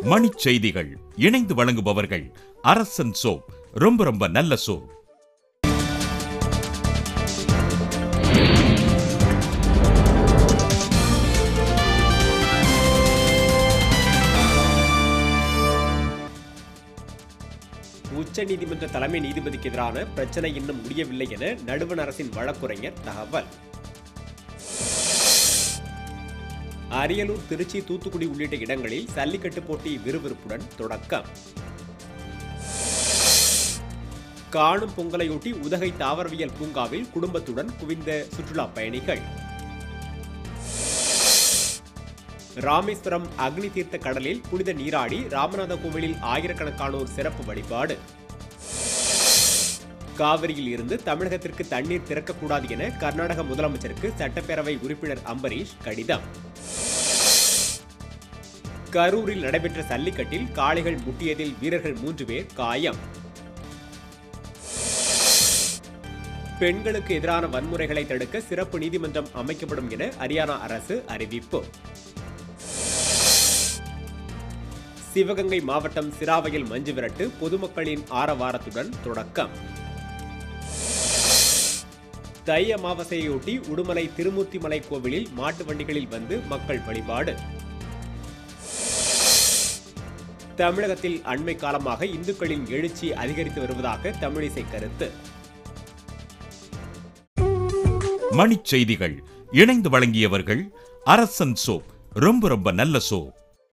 மணிச் செய்திகள் இணைந்து வழங்குபவர்கள் அரசன் சோப் ரொம்ப ரொம்ப நல்ல சோப் உச்சநீதிமன்ற தலைமை நீதிபதிக்கு எதிரான பிரச்சனை இன்னும் முடியவில்லை என நடுவண் அரசின் வழக்குரைஞர் தகவல் அரியலூர் திருச்சி தூத்துக்குடி உள்ளிட்ட இடங்களில் சல்லிக்கட்டு போட்டி விறுவிறுப்புடன் தொடக்கம் காணும் பொங்கலையொட்டி உதகை தாவரவியல் பூங்காவில் குடும்பத்துடன் குவிந்த சுற்றுலா பயணிகள் ராமேஸ்வரம் அக்னி தீர்த்த கடலில் புனித நீராடி ராமநாத கோவிலில் ஆயிரக்கணக்கானோர் சிறப்பு வழிபாடு காவிரியில் இருந்து தமிழகத்திற்கு தண்ணீர் திறக்கக்கூடாது என கர்நாடக முதலமைச்சருக்கு சட்டப்பேரவை உறுப்பினர் அம்பரீஷ் கடிதம் கரூரில் நடைபெற்ற சல்லிக்கட்டில் காளைகள் முட்டியதில் வீரர்கள் மூன்று பேர் காயம் பெண்களுக்கு எதிரான வன்முறைகளை தடுக்க சிறப்பு நீதிமன்றம் அமைக்கப்படும் என ஹரியானா அரசு அறிவிப்பு சிவகங்கை மாவட்டம் சிராவையில் மஞ்சு விரட்டு பொதுமக்களின் ஆரவாரத்துடன் தொடக்கம் தை அமாவாசையொட்டி உடுமலை திருமூர்த்திமலை கோவிலில் மாட்டு வண்டிகளில் வந்து மக்கள் வழிபாடு தமிழகத்தில் அண்மை காலமாக இந்துக்களின் எழுச்சி அதிகரித்து வருவதாக தமிழிசை கருத்து மணிச் செய்திகள் இணைந்து வழங்கியவர்கள் அரசன் சோப் ரொம்ப ரொம்ப நல்ல சோப்